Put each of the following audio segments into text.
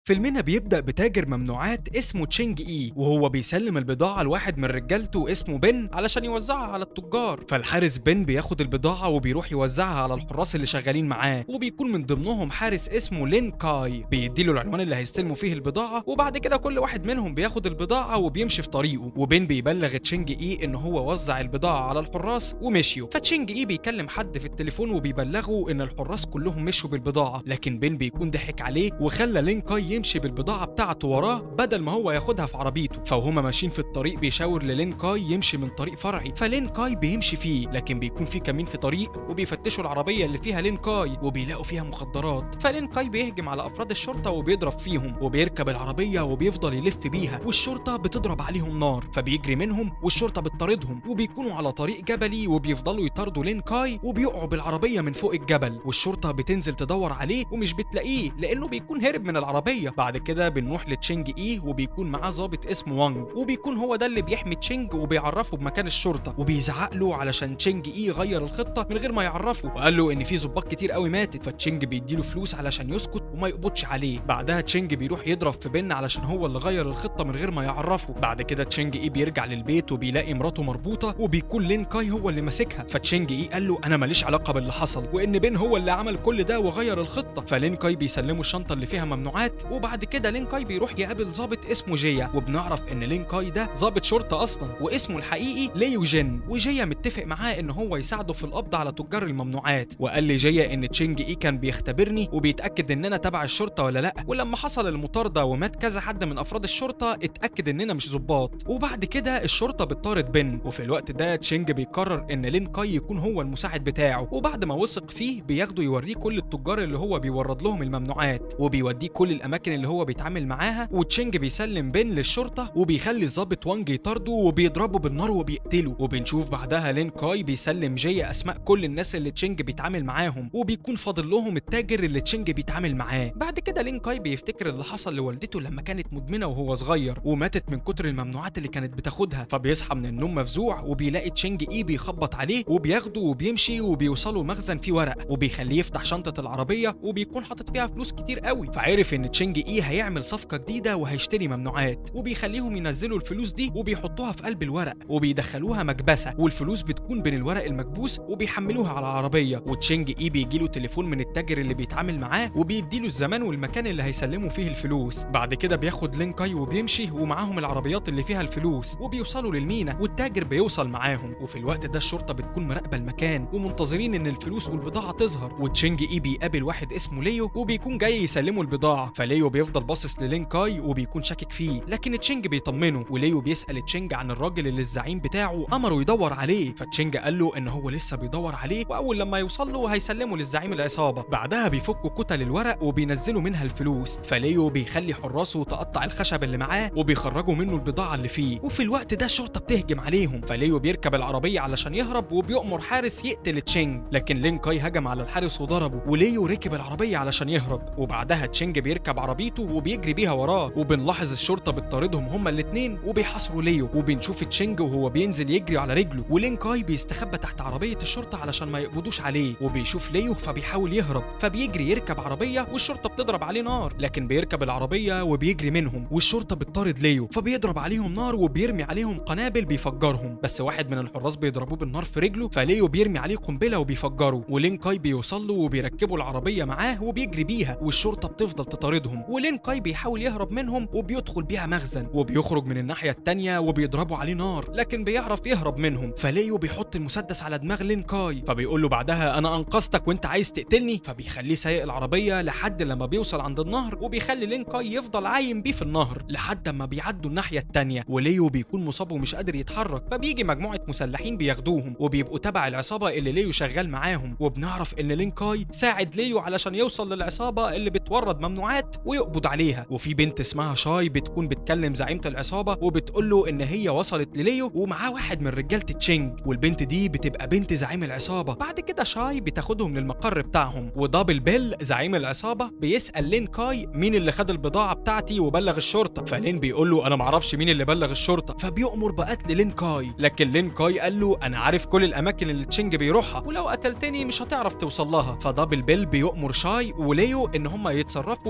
فيلمنا بيبدأ بتاجر ممنوعات اسمه تشينج إي وهو بيسلم البضاعة لواحد من رجالته اسمه بن علشان يوزعها على التجار فالحارس بن بياخد البضاعة وبيروح يوزعها على الحراس اللي شغالين معاه وبيكون من ضمنهم حارس اسمه لين كاي بيديله العنوان اللي هيستلموا فيه البضاعة وبعد كده كل واحد منهم بياخد البضاعة وبيمشي في طريقه وبن بيبلغ تشينج إي إن هو وزع البضاعة على الحراس ومشيوا فتشينج إي بيكلم حد في التليفون وبيبلغه إن الحراس كلهم مشوا بالبضاعة لكن بن بيكون ضحك عليه وخلى لين كاي يمشي بالبضاعة بتاعته وراه بدل ما هو ياخدها في عربيته فوهما ماشيين في الطريق بيشاور للين كاي يمشي من طريق فرعي فلين كاي بيمشي فيه لكن بيكون في كمين في طريق وبيفتشوا العربية اللي فيها لين كاي وبيلاقوا فيها مخدرات فلين كاي بيهجم على أفراد الشرطة وبيضرب فيهم وبيركب العربية وبيفضل يلف بيها والشرطة بتضرب عليهم نار فبيجري منهم والشرطة بتطاردهم وبيكونوا على طريق جبلي وبيفضلوا يطاردوا لين كاي وبيقعوا بالعربية من فوق الجبل والشرطة بتنزل تدور عليه ومش بتلاقيه لأنه بيكون هرب من العربية بعد كده بنروح لتشينج إي وبيكون معاه ظابط اسمه وانج وبيكون هو ده اللي بيحمي تشينج وبيعرفه بمكان الشرطة وبيزعق له علشان تشينج إي غير الخطة من غير ما يعرفه وقال له إن في ظباط كتير قوي ماتت فتشينج بيديله فلوس علشان يسكت وما يقبضش عليه بعدها تشينج بيروح يضرب في بن علشان هو اللي غير الخطة من غير ما يعرفه بعد كده تشينج إي بيرجع للبيت وبيلاقي مراته مربوطة وبيكون لين كاي هو اللي ماسكها فتشينج إي قال له أنا ماليش علاقة باللي حصل وإن بن هو اللي عمل كل ده وغير الخطة فلين كاي بيسلمه الشنطة اللي فيها ممنوعات وبعد كده لين كاي بيروح يقابل ظابط اسمه جيا وبنعرف ان لين كاي ده ظابط شرطه اصلا واسمه الحقيقي ليو جين وجيا متفق معاه ان هو يساعده في القبض على تجار الممنوعات وقال لي جيا ان تشينج اي كان بيختبرني وبيتاكد ان انا تبع الشرطه ولا لا ولما حصل المطارده ومات كذا حد من افراد الشرطه اتاكد اننا مش ظباط وبعد كده الشرطه بتطارد بن وفي الوقت ده تشينج بيقرر ان لين كاي يكون هو المساعد بتاعه وبعد ما وثق فيه بياخده يوريه كل التجار اللي هو بيورد لهم الممنوعات وبيوديه كل الاماكن اللي هو بيتعامل معاها وتشينج بيسلم بن للشرطه وبيخلي الظابط وانج يطارده وبيضربه بالنار وبيقتله وبنشوف بعدها لين كاي بيسلم جي اسماء كل الناس اللي تشينج بيتعامل معاهم وبيكون فاضل لهم التاجر اللي تشينج بيتعامل معاه بعد كده لين كاي بيفتكر اللي حصل لوالدته لما كانت مدمنه وهو صغير وماتت من كتر الممنوعات اللي كانت بتاخدها فبيصحى من النوم مفزوع وبيلاقي تشينج اي بيخبط عليه وبياخده وبيمشي وبيوصلوا مخزن فيه ورق وبيخليه يفتح شنطه العربيه وبيكون حاطط فيها فلوس كتير قوي فعرف ان تشينج اي هيعمل صفقه جديده وهيشتري ممنوعات وبيخليهم ينزلوا الفلوس دي وبيحطوها في قلب الورق وبيدخلوها مكبسه والفلوس بتكون بين الورق المكبوس وبيحملوها على العربيه وتشينج اي بيجيله تليفون من التاجر اللي بيتعامل معاه وبيديله الزمان والمكان اللي هيسلموا فيه الفلوس بعد كده بياخد لين كاي وبيمشي ومعاهم العربيات اللي فيها الفلوس وبيوصلوا للمينا والتاجر بيوصل معاهم وفي الوقت ده الشرطه بتكون مراقبه المكان ومنتظرين ان الفلوس والبضاعه تظهر وتشينج اي بيقابل واحد اسمه ليو وبيكون جاي يسلمه البضاعه فليو بيفضل باصص للين كاي وبيكون شاكك فيه لكن تشينج بيطمنه وليو بيسال تشينج عن الراجل اللي الزعيم بتاعه امره يدور عليه فتشينج قال له ان هو لسه بيدور عليه واول لما يوصل له هيسلمه للزعيم العصابه بعدها بيفكوا كتل الورق وبينزلوا منها الفلوس فليو بيخلي حراسه تقطع الخشب اللي معاه وبيخرجوا منه البضاعه اللي فيه وفي الوقت ده الشرطه بتهجم عليهم فليو بيركب العربيه علشان يهرب وبيأمر حارس يقتل تشينج لكن لين كاي هجم على الحارس وضربه وليو ركب العربيه علشان يهرب وبعدها تشينج بيركب عربيته وبيجري بيها وراه وبنلاحظ الشرطه بتطاردهم هما الاثنين وبيحاصروا ليو وبنشوف تشينج وهو بينزل يجري على رجله ولين كاي بيستخبى تحت عربيه الشرطه علشان ما يقبضوش عليه وبيشوف ليو فبيحاول يهرب فبيجري يركب عربيه والشرطه بتضرب عليه نار لكن بيركب العربيه وبيجري منهم والشرطه بتطارد ليو فبيضرب عليهم نار وبيرمي عليهم قنابل بيفجرهم بس واحد من الحراس بيضربوه بالنار في رجله فليو بيرمي عليه قنبله وبيفجره ولين كاي بيوصل له وبيركبوا العربيه معاه وبيجري بيها والشرطه بتفضل تطاردهم ولين كاي بيحاول يهرب منهم وبيدخل بيها مخزن وبيخرج من الناحيه التانيه وبيضربوا عليه نار لكن بيعرف يهرب منهم فليو بيحط المسدس على دماغ لين كاي فبيقول له بعدها انا انقذتك وانت عايز تقتلني فبيخليه سايق العربيه لحد لما بيوصل عند النهر وبيخلي لين كاي يفضل عايم بيه في النهر لحد ما بيعدوا الناحيه التانيه وليو بيكون مصاب ومش قادر يتحرك فبيجي مجموعه مسلحين بياخدوهم وبيبقوا تبع العصابه اللي ليو شغال معاهم وبنعرف ان لين كاي ساعد ليو علشان يوصل للعصابه اللي بتورد ممنوعات ويقبض عليها وفي بنت اسمها شاي بتكون بتكلم زعيمه العصابه وبتقول له ان هي وصلت لليو ومعاه واحد من رجاله تشينج والبنت دي بتبقى بنت زعيم العصابه بعد كده شاي بتاخدهم للمقر بتاعهم ودابل بيل زعيم العصابه بيسال لين كاي مين اللي خد البضاعه بتاعتي وبلغ الشرطه فلين بيقول له انا معرفش مين اللي بلغ الشرطه فبيؤمر بقتل لين كاي لكن لين كاي قال له انا عارف كل الاماكن اللي تشينج بيروحها ولو قتلتني مش هتعرف توصل لها فدابل بيل بيؤمر شاي وليو ان هم يتصرفوا ويوصلوا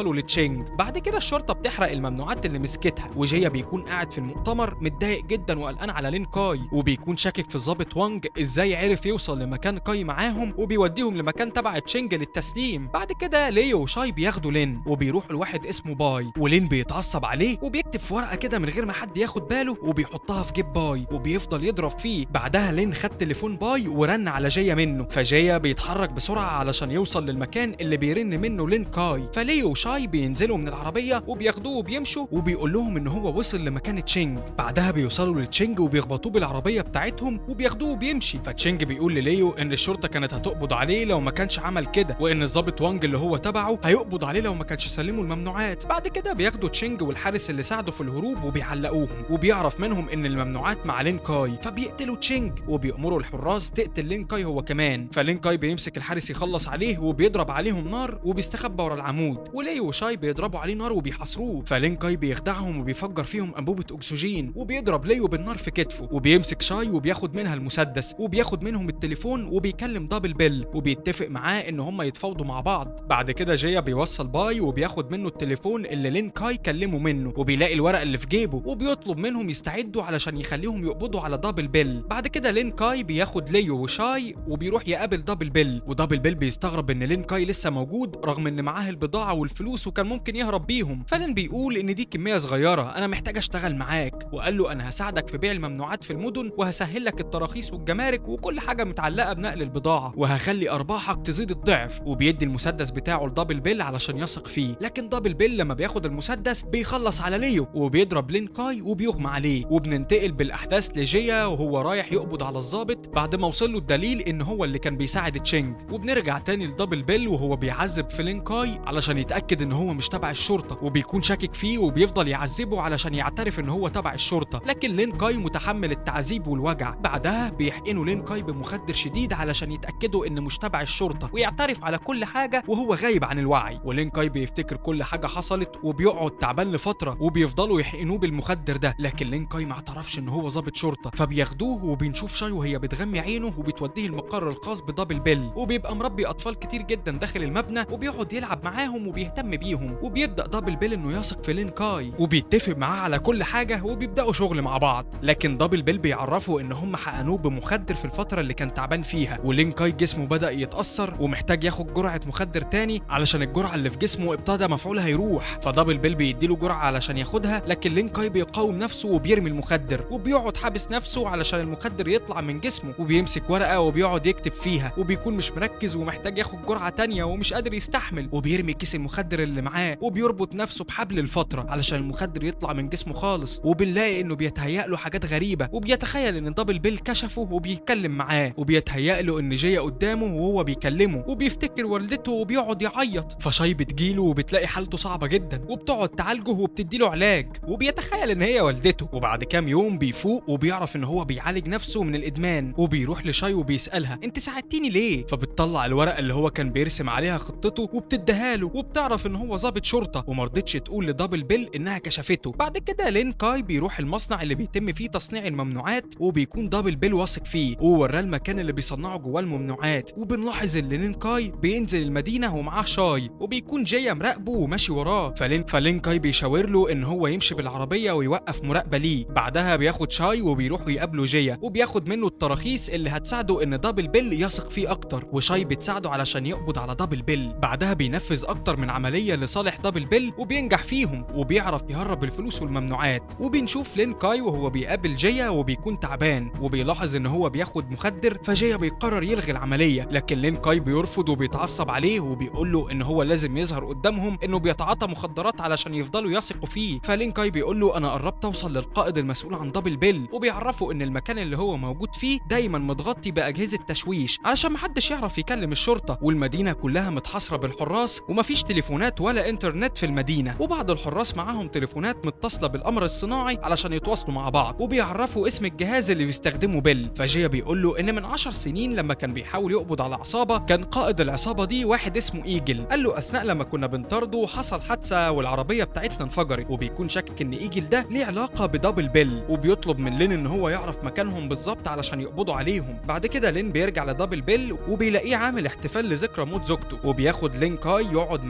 بيوصلوا لتشينج بعد كده الشرطه بتحرق الممنوعات اللي مسكتها وجيا بيكون قاعد في المؤتمر متضايق جدا وقلقان على لين كاي وبيكون شاكك في الضابط وانج ازاي عرف يوصل لمكان كاي معاهم وبيوديهم لمكان تبع تشينج للتسليم بعد كده ليو وشاي بياخدوا لين وبيروحوا لواحد اسمه باي ولين بيتعصب عليه وبيكتب في ورقه كده من غير ما حد ياخد باله وبيحطها في جيب باي وبيفضل يضرب فيه بعدها لين خد تليفون باي ورن على جيا منه فجيا بيتحرك بسرعه علشان يوصل للمكان اللي بيرن منه لين كاي فليو وشاي بينزلوا من العربيه وبياخدوه وبيمشوا وبيقول لهم ان هو وصل لمكان تشينج بعدها بيوصلوا لتشينج وبيخبطوه بالعربيه بتاعتهم وبياخدوه وبيمشي فتشينج بيقول لليو ان الشرطه كانت هتقبض عليه لو ما كانش عمل كده وان الضابط وانج اللي هو تبعه هيقبض عليه لو ما كانش سلمه الممنوعات بعد كده بياخدوا تشينج والحارس اللي ساعده في الهروب وبيعلقوهم وبيعرف منهم ان الممنوعات مع لين كاي فبيقتلوا تشينج وبيأمروا الحراس تقتل لين كاي هو كمان فلين كاي بيمسك الحارس يخلص عليه وبيضرب عليهم نار وبيستخبى ورا العمود وليو وشاي بيضربوا عليه نار وبيحاصروه فلين كاي بيخدعهم وبيفجر فيهم انبوبه اكسجين وبيضرب ليو بالنار في كتفه وبيمسك شاي وبياخد منها المسدس وبياخد منهم التليفون وبيكلم دبل بيل وبيتفق معاه ان هم يتفاوضوا مع بعض بعد كده جيا بيوصل باي وبياخد منه التليفون اللي لين كاي كلمه منه وبيلاقي الورق اللي في جيبه وبيطلب منهم يستعدوا علشان يخليهم يقبضوا على دبل بيل بعد كده لين كاي بياخد ليو وشاي وبيروح يقابل دبل بيل ودبل بيل بيستغرب ان لين كاي لسه موجود رغم ان معاه البضاعه والفلوس وكان ممكن يهرب بيهم فلين بيقول ان دي كميه صغيره انا محتاج اشتغل معاك وقال له انا هساعدك في بيع الممنوعات في المدن وهسهل لك التراخيص والجمارك وكل حاجه متعلقه بنقل البضاعه وهخلي ارباحك تزيد الضعف وبيدي المسدس بتاعه لدبل بيل علشان يثق فيه لكن دبل بيل لما بياخد المسدس بيخلص على ليو وبيضرب لين كاي وبيغمى عليه وبننتقل بالاحداث لجيا وهو رايح يقبض على الضابط بعد ما وصل له الدليل ان هو اللي كان بيساعد تشينج وبنرجع تاني لدبل بيل وهو بيعذب في لين كاي علشان يتاكد ان هو مش تبع الشرطه وبيكون شاكك فيه وبيفضل يعذبه علشان يعترف ان هو تبع الشرطه لكن لين كاي متحمل التعذيب والوجع بعدها بيحقنوا لين كاي بمخدر شديد علشان يتاكدوا ان مش تبع الشرطه ويعترف على كل حاجه وهو غايب عن الوعي ولين كاي بيفتكر كل حاجه حصلت وبيقعد تعبان لفتره وبيفضلوا يحقنوه بالمخدر ده لكن لين كاي ما اعترفش ان هو ضابط شرطه فبياخدوه وبنشوف شاي وهي بتغمي عينه وبتوديه المقر الخاص بدبل بيل وبيبقى مربي اطفال كتير جدا داخل المبنى وبيقعد يلعب معاهم وبيهتم بيهم وبيبدا دبل بيل انه يثق في لين كاي وبيتفق معاه على كل حاجه وبيبداوا شغل مع بعض لكن دبل بيل بيعرفوا ان هم حقنوه بمخدر في الفتره اللي كان تعبان فيها ولين كاي جسمه بدا يتاثر ومحتاج ياخد جرعه مخدر تاني علشان الجرعه اللي في جسمه ابتدى مفعولها يروح فدبل بيل بيديله جرعه علشان ياخدها لكن لين كاي بيقاوم نفسه وبيرمي المخدر وبيقعد حابس نفسه علشان المخدر يطلع من جسمه وبيمسك ورقه وبيقعد يكتب فيها وبيكون مش مركز ومحتاج ياخد جرعه تانية ومش قادر يستحمل وبيرمي كيس المخدر اللي معاه وبيربط نفسه بحبل الفتره علشان المخدر يطلع من جسمه خالص وبنلاقي انه بيتهيأ له حاجات غريبه وبيتخيل ان دبل بيل كشفه وبيتكلم معاه وبيتهيأ له ان جايه قدامه وهو بيكلمه وبيفتكر والدته وبيقعد يعيط فشاي بتجيله وبتلاقي حالته صعبه جدا وبتقعد تعالجه وبتديله علاج وبيتخيل ان هي والدته وبعد كام يوم بيفوق وبيعرف ان هو بيعالج نفسه من الادمان وبيروح لشاي وبيسالها انت ساعدتيني ليه فبتطلع الورقه اللي هو كان بيرسم عليها خطته وبتديها له وبتعرف ان هو ضابط شرطه ومرضتش تقول لدبل بيل انها كشفته بعد كده لين كاي بيروح المصنع اللي بيتم فيه تصنيع الممنوعات وبيكون دبل بيل واثق فيه ووراه المكان اللي بيصنعوا جواه الممنوعات وبنلاحظ ان لين كاي بينزل المدينه ومعاه شاي وبيكون جايه مراقبه وماشي وراه فلين فلين كاي بيشاور له ان هو يمشي بالعربيه ويوقف مراقبه ليه بعدها بياخد شاي وبيروحوا يقابلوا جيا وبياخد منه التراخيص اللي هتساعده ان دبل بيل يثق فيه اكتر وشاي بتساعده علشان يقبض على دبل بيل بعدها بينفذ اكتر من عمليه لصالح دبل بيل وبينجح فيهم وبيعرف يهرب الفلوس والممنوعات وبنشوف لين كاي وهو بيقابل جيا وبيكون تعبان وبيلاحظ ان هو بياخد مخدر فجيا بيقرر يلغي العمليه لكن لين كاي بيرفض وبيتعصب عليه وبيقول له ان هو لازم يظهر قدامهم انه بيتعاطى مخدرات علشان يفضلوا يثقوا فيه فلين كاي بيقول له انا قربت اوصل للقائد المسؤول عن دبل بيل وبيعرفه ان المكان اللي هو موجود فيه دايما متغطي باجهزه تشويش علشان محدش يعرف يكلم الشرطه والمدينه كلها متحاصره بالحراس ومفيش تليفونات ولا انترنت في المدينه وبعض الحراس معاهم تليفونات متصله بالقمر الصناعي علشان يتواصلوا مع بعض وبيعرفوا اسم الجهاز اللي بيستخدمه بيل فجيا بيقول له ان من عشر سنين لما كان بيحاول يقبض على عصابه كان قائد العصابه دي واحد اسمه ايجل قال له اثناء لما كنا بنطارده حصل حادثه والعربيه بتاعتنا انفجرت وبيكون شاكك ان ايجل ده ليه علاقه بدبل بيل وبيطلب من لين ان هو يعرف مكانهم بالظبط علشان يقبضوا عليهم بعد كده لين بيرجع لدبل بيل وبيلاقيه عامل احتفال لذكرى موت زوجته وبياخد لين كاي يقعد معاه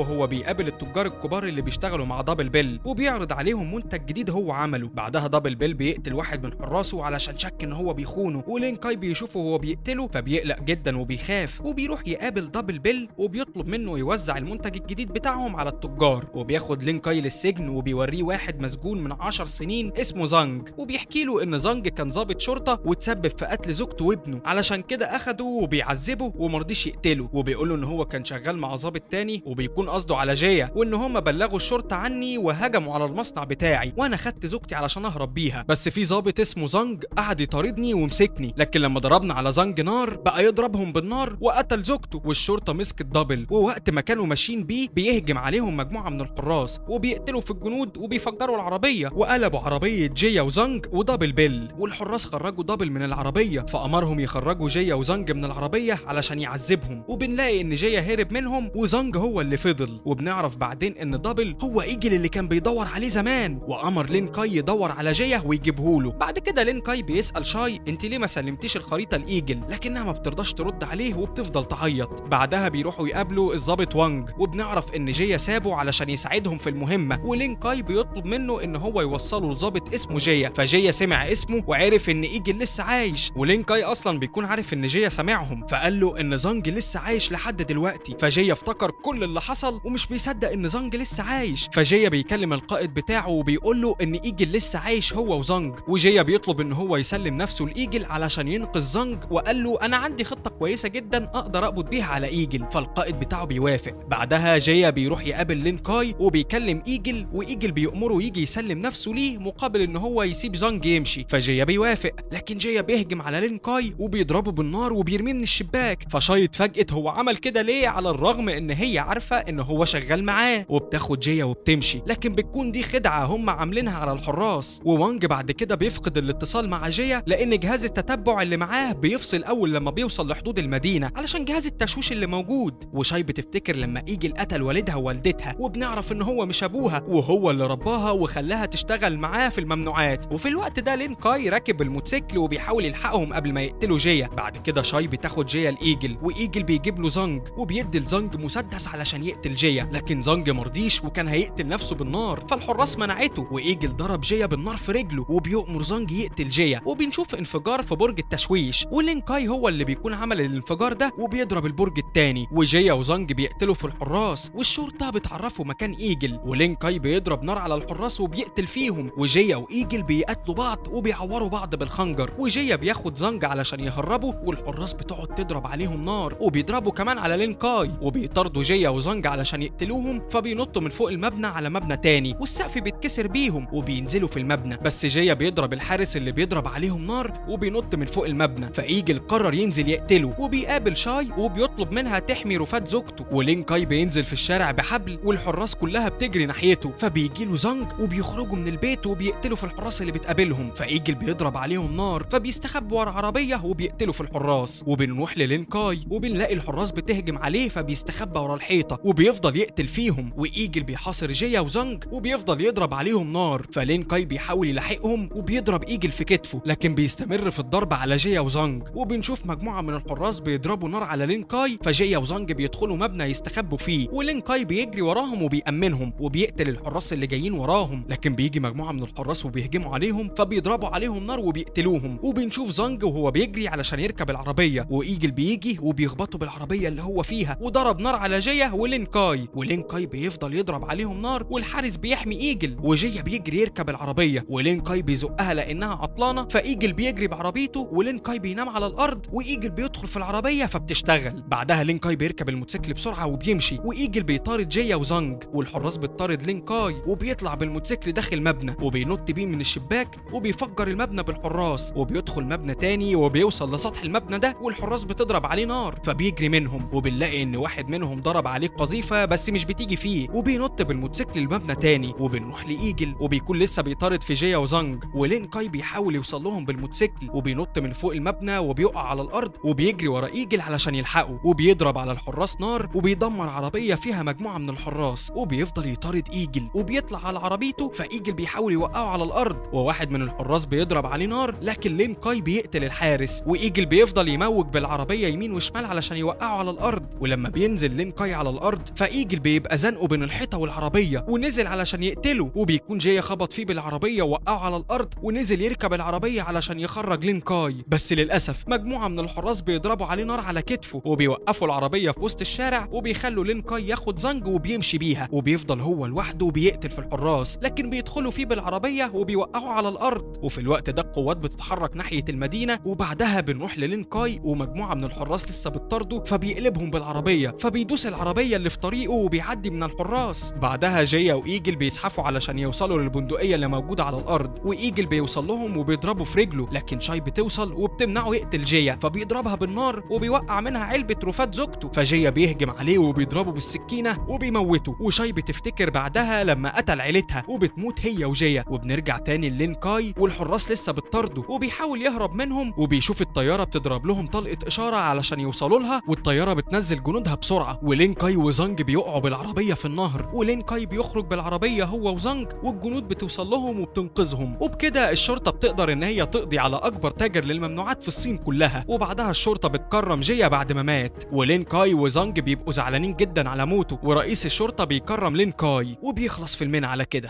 وهو بيقابل التجار الكبار اللي بيشتغلوا مع دبل بيل وبيعرض عليهم منتج جديد هو عمله بعدها دبل بيل بيقتل واحد من حراسه علشان شك ان هو بيخونه ولين كاي بيشوفه وهو بيقتله فبيقلق جدا وبيخاف وبيروح يقابل دبل بيل وبيطلب منه يوزع المنتج الجديد بتاعهم على التجار وبياخد لين كاي للسجن وبيوريه واحد مسجون من 10 سنين اسمه زانج وبيحكي له ان زانج كان ضابط شرطه وتسبب في قتل زوجته وابنه علشان كده اخده وبيعذبه ومرضيش يقتله وبيقول له ان هو كان شغال مع ضابط تاني وبيكون قصده على جيا وان هما بلغوا الشرطه عني وهجموا على المصنع بتاعي وانا خدت زوجتي علشان اهرب بيها بس في ضابط اسمه زانج قعد يطاردني ومسكني لكن لما ضربنا على زانج نار بقى يضربهم بالنار وقتل زوجته والشرطه مسكت دبل ووقت ما كانوا ماشيين بيه بيهجم عليهم مجموعه من الحراس وبيقتلوا في الجنود وبيفجروا العربيه وقلبوا عربيه جيا وزانج ودبل بيل والحراس خرجوا دبل من العربيه فامرهم يخرجوا جيا وزانج من العربيه علشان يعذبهم وبنلاقي ان جيا هرب منهم وزانج هو اللي فضل وبنعرف بعدين ان دبل هو ايجل اللي كان بيدور عليه زمان وامر لين كاي يدور على جيا ويجيبه له بعد كده لين كاي بيسال شاي انت ليه ما سلمتيش الخريطه لايجل لكنها ما بترضاش ترد عليه وبتفضل تعيط بعدها بيروحوا يقابلوا الضابط وانج وبنعرف ان جيا سابه علشان يساعدهم في المهمه ولين كاي بيطلب منه ان هو يوصله لضابط اسمه جيا فجيا سمع اسمه وعرف ان ايجل لسه عايش ولين كاي اصلا بيكون عارف ان جيا سامعهم فقال له ان زانج لسه عايش لحد دلوقتي فجيا افتكر كل اللي حصل ومش بيصدق ان زانج لسه عايش فجيا بيكلم القائد بتاعه وبيقول له ان ايجل لسه عايش هو وزانج وجيا بيطلب ان هو يسلم نفسه لايجل علشان ينقذ زانج وقال له انا عندي خطه كويسه جدا اقدر اقبض بيها على ايجل فالقائد بتاعه بيوافق بعدها جيا بيروح يقابل لين كاي وبيكلم ايجل وايجل بيأمره يجي يسلم نفسه ليه مقابل ان هو يسيب زانج يمشي فجيا بيوافق لكن جيا بيهجم على لين كاي وبيضربه بالنار وبيرميه من الشباك فشاي اتفاجئت هو عمل كده ليه على الرغم ان هي عارفه ان هو شغال معاه وبتاخد جيا وبتمشي لكن بتكون دي خدعه هم عاملينها على الحراس ووانج بعد كده بيفقد الاتصال مع جيا لان جهاز التتبع اللي معاه بيفصل اول لما بيوصل لحدود المدينه علشان جهاز التشويش اللي موجود وشاي بتفتكر لما ايجل قتل والدها ووالدتها وبنعرف ان هو مش ابوها وهو اللي رباها وخلاها تشتغل معاه في الممنوعات وفي الوقت ده لين كاي راكب الموتوسيكل وبيحاول يلحقهم قبل ما يقتلوا جيا بعد كده شاي بتاخد جيا لايجل وايجل بيجيب له زانج وبيدي لزانج مسدس علشان يقتل جيا لكن زانج مرضيش وكان هيقتل نفسه بالنار فالحراس منعته وايجل ضرب جيا بالنار في رجله وبيؤمر زانج يقتل جيا وبنشوف انفجار في برج التشويش ولين كاي هو اللي بيكون عمل الانفجار ده وبيضرب البرج التاني وجيا وزانج بيقتلوا في الحراس والشرطه بتعرفوا مكان ايجل ولين كاي بيضرب نار على الحراس وبيقتل فيهم وجيا وايجل بيقتلوا بعض وبيعوروا بعض بالخنجر وجيا بياخد زانج علشان يهربه والحراس بتقعد تضرب عليهم نار وبيضربوا كمان على لين كاي وبيطاردوا جيا وزانج علشان يقتلوهم فبينطوا من فوق المبنى على مبنى تاني والسقف بيتكسر بيهم وبينزلوا في المبنى بس جيا بيضرب الحارس اللي بيضرب عليهم نار وبينط من فوق المبنى فايجل قرر ينزل يقتله وبيقابل شاي وبيطلب منها تحمي رفات زوجته ولين كاي بينزل في الشارع بحبل والحراس كلها بتجري ناحيته فبيجي له زانج وبيخرجوا من البيت وبيقتلوا في الحراس اللي بتقابلهم فايجل بيضرب عليهم نار فبيستخبوا ورا عربيه وبيقتلوا في الحراس وبنروح للين كاي وبنلاقي الحراس بتهجم عليه فبيستخبى ورا الحيطه وبيفضل يقتل فيهم وايجل بيحاصر جيا وزانج وبيفضل يضرب عليهم نار فلين كاي بيحاول يلاحقهم وبيضرب ايجل في كتفه لكن بيستمر في الضرب على جيا وزانج وبنشوف مجموعه من الحراس بيضربوا نار على لين كاي فجيا وزانج بيدخلوا مبنى يستخبوا فيه ولين كاي بيجري وراهم وبيأمنهم وبيقتل الحراس اللي جايين وراهم لكن بيجي مجموعه من الحراس وبيهجموا عليهم فبيضربوا عليهم نار وبيقتلوهم وبنشوف زانج وهو بيجري علشان يركب العربيه وايجل بيجي وبيخبطوا بالعربيه اللي هو فيها وضرب نار على جيا ولين كاي ولين كاي بيفضل يضرب عليهم نار والحارس بيحمي ايجل وجيا بيجري يركب العربيه ولين كاي بيزقها لانها عطلانه فايجل بيجري بعربيته ولين كاي بينام على الارض وايجل بيدخل في العربيه فبتشتغل بعدها لين كاي بيركب الموتوسيكل بسرعه وبيمشي وايجل بيطارد جيا وزانج والحراس بتطارد لين كاي وبيطلع بالموتوسيكل داخل مبنى وبينط بيه من الشباك وبيفجر المبنى بالحراس وبيدخل مبنى تاني وبيوصل لسطح المبنى ده والحراس بتضرب عليه نار فبيجري منهم وبنلاقي ان واحد منهم ضرب عليه قذيفه بس مش بتيجي فيه وبينط بالموتوسيكل المبنى تاني وبنروح لايجل وبيكون لسه بيطارد في جيا وزانج ولين كاي بيحاول يوصل لهم بالموتوسيكل وبينط من فوق المبنى وبيقع على الارض وبيجري ورا ايجل علشان يلحقه وبيضرب على الحراس نار وبيدمر عربيه فيها مجموعه من الحراس وبيفضل يطارد ايجل وبيطلع على عربيته فايجل بيحاول يوقعه على الارض وواحد من الحراس بيضرب عليه نار لكن لين كاي بيقتل الحارس وايجل بيفضل يموج بالعربيه يمين وشمال علشان يوقعه على الارض ولما بينزل لين كاي على الارض فايجل بيبقى زنقه بين الحيطه والعربيه ونزل علشان يقتله وبيكون جاي خبط فيه بالعربيه ووقعه على الارض ونزل يركب العربيه علشان يخرج لين كاي بس للاسف مجموعه من الحراس بيضربوا عليه نار على كتفه وبيوقفوا العربيه في وسط الشارع وبيخلوا لين كاي ياخد زنج وبيمشي بيها وبيفضل هو لوحده وبيقتل في الحراس لكن بيدخلوا فيه بالعربيه وبيوقعوا على الارض وفي الوقت ده القوات بتتحرك ناحيه المدينه وبعدها بنروح للين كاي ومجموعه من الحراس لسه بتطارده فبيقلبهم بالعربيه فبيدوس العربيه اللي في طريقه وبيعدي من الحراس بعدها جيا وايجل بيزحفوا علشان يوصلوا للبندقيه اللي موجوده على الارض وايجل بيوصل لهم وبيضربوا في رجله لكن شاي بتوصل وبتمنعه يقتل جيا فبيضربها بالنار وبيوقع منها علبه رفات زوجته فجيا بيهجم عليه وبيضربه بالسكينه وبيموته وشاي بتفتكر بعدها لما قتل عيلتها وبتموت هي وجيا وبنرجع تاني لين كاي والحراس لسه بتطارده وبيحاول يهرب منهم وبيشوف الطياره بتضرب لهم طلقه اشاره علشان يوصلوا لها والطياره بتنزل جنودها بسرعه ولين كاي وزانج بيقعوا بالعربيه في النهر ولين كاي بيخرج بالعربيه هو وزانج والجنود بتوصل لهم وبتنقذهم وبكده الشرطه بتقدر ان هي تقضي على اكبر تاجر للممنوعات في الصين كلها وبعدها الشرطه بتكرم جيا بعد ما مات ولين كاي وزانج بيبقوا زعلانين جدا على موته ورئيس الشرطه بيكرم لين كاي وبيخلص فيلمنا على كده